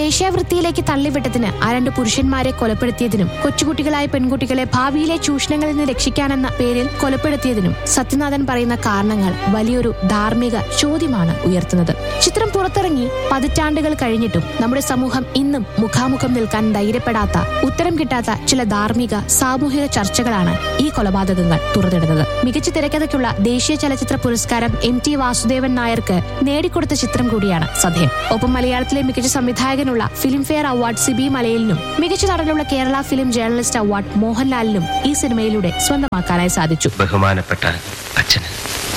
വേശ്യാവൃത്തിയിലേക്ക് തള്ളിവിട്ടതിന് ആ രണ്ട് പുരുഷന്മാരെ കൊലപ്പെടുത്തിയതിനും കൊച്ചുകുട്ടികളായ പെൺകുട്ടികളെ ഭാവിയിലെ ചൂഷണങ്ങളിൽ നിന്ന് രക്ഷിക്കാനെന്ന പേരിൽ കൊലപ്പെടുത്തിയതിനും സത്യനാഥൻ പറയുന്ന കാരണങ്ങൾ വലിയൊരു ധാർമ്മിക ചോദ്യമാണ് ഉയർത്തുന്നത് ചിത്രം പുറത്തിറങ്ങി പതിറ്റാണ്ടുകൾ കഴിഞ്ഞിട്ടും നമ്മുടെ സമൂഹം ഇന്നും മുഖാമുഖം നിൽക്കാൻ ധൈര്യപ്പെടാത്ത ഉത്തരം കിട്ടാത്ത ചില ധാർമ്മിക സാമൂഹിക ചർച്ചകളാണ് ഈ കൊലപാതകങ്ങൾ തുറന്നിടുന്നത് മികച്ച തിരക്കഥയ്ക്കുള്ള ദേശീയ ചലച്ചിത്ര പുരസ്കാരം എം ടി വാസുദേവൻ നായർക്ക് നേടിക്കൊടുത്ത ചിത്രം കൂടിയാണ് സദ്യം ഒപ്പം മലയാളത്തിലെ മികച്ച സംവിധായകനുള്ള ഫിലിംഫെയർ അവാർഡ് സിബി മലയിലിനും മികച്ച നടനുള്ള കേരള ഫിലിം ജേർണലിസ്റ്റ് അവാർഡ് മോഹൻലാലിനും ഈ സിനിമയിലൂടെ സ്വന്തമാക്കാനായി സാധിച്ചു ബഹുമാനപ്പെട്ട അച്ഛന്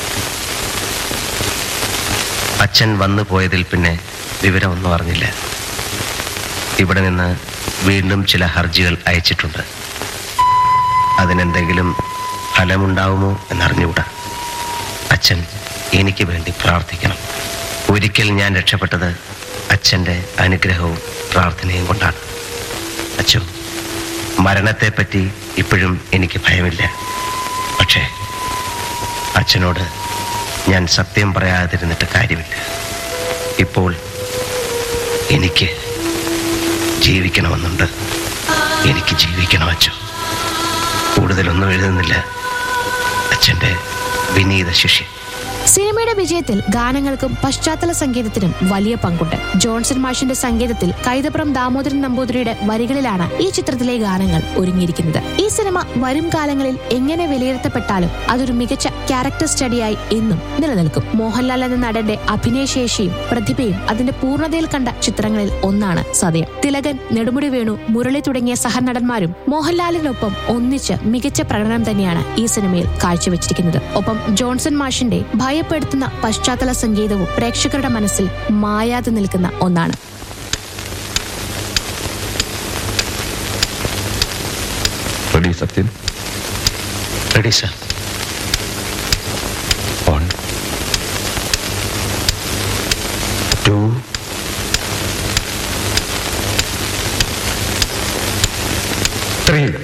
അച്ഛൻ വന്നു പോയതിൽ പിന്നെ വിവരമൊന്നും അറിഞ്ഞില്ല ഇവിടെ നിന്ന് വീണ്ടും ചില ഹർജികൾ അയച്ചിട്ടുണ്ട് അതിനെന്തെങ്കിലും ഫലമുണ്ടാവുമോ എന്നറിഞ്ഞുകൂടാ അച്ഛൻ എനിക്ക് വേണ്ടി പ്രാർത്ഥിക്കണം ഒരിക്കൽ ഞാൻ രക്ഷപ്പെട്ടത് അച്ഛൻ്റെ അനുഗ്രഹവും പ്രാർത്ഥനയും കൊണ്ടാണ് അച്ഛോ മരണത്തെപ്പറ്റി ഇപ്പോഴും എനിക്ക് ഭയമില്ല പക്ഷേ അച്ഛനോട് ഞാൻ സത്യം പറയാതിരുന്നിട്ട് കാര്യമില്ല ഇപ്പോൾ എനിക്ക് ജീവിക്കണമെന്നുണ്ട് എനിക്ക് ജീവിക്കണം അച്ഛൻ കൂടുതലൊന്നും എഴുതുന്നില്ല അച്ഛൻ്റെ വിനീത ശിഷ്യ സിനിമയുടെ വിജയത്തിൽ ഗാനങ്ങൾക്കും പശ്ചാത്തല സംഗീതത്തിനും വലിയ പങ്കുണ്ട് ജോൺസൺ മാഷിന്റെ സംഗീതത്തിൽ കൈതപ്രം ദാമോദരൻ നമ്പൂതിരിയുടെ വരികളിലാണ് ഈ ചിത്രത്തിലെ ഗാനങ്ങൾ ഒരുങ്ങിയിരിക്കുന്നത് ഈ സിനിമ വരും കാലങ്ങളിൽ എങ്ങനെ വിലയിരുത്തപ്പെട്ടാലും അതൊരു മികച്ച ക്യാരക്ടർ സ്റ്റഡിയായി എന്നും നിലനിൽക്കും മോഹൻലാൽ എന്ന നടന്റെ അഭിനയശേഷിയും പ്രതിഭയും അതിന്റെ പൂർണ്ണതയിൽ കണ്ട ചിത്രങ്ങളിൽ ഒന്നാണ് സതയം തിലകൻ നെടുമുടി വേണു മുരളി തുടങ്ങിയ സഹനടന്മാരും മോഹൻലാലിനൊപ്പം ഒന്നിച്ച് മികച്ച പ്രകടനം തന്നെയാണ് ഈ സിനിമയിൽ കാഴ്ചവെച്ചിരിക്കുന്നത് ഒപ്പം ജോൺസൺ മാഷിന്റെ ഭയപ്പെടുത്തുന്ന പശ്ചാത്തല സംഗീതവും പ്രേക്ഷകരുടെ മനസ്സിൽ മായാതെ നിൽക്കുന്ന ഒന്നാണ് ready Sathyan ready sir one two three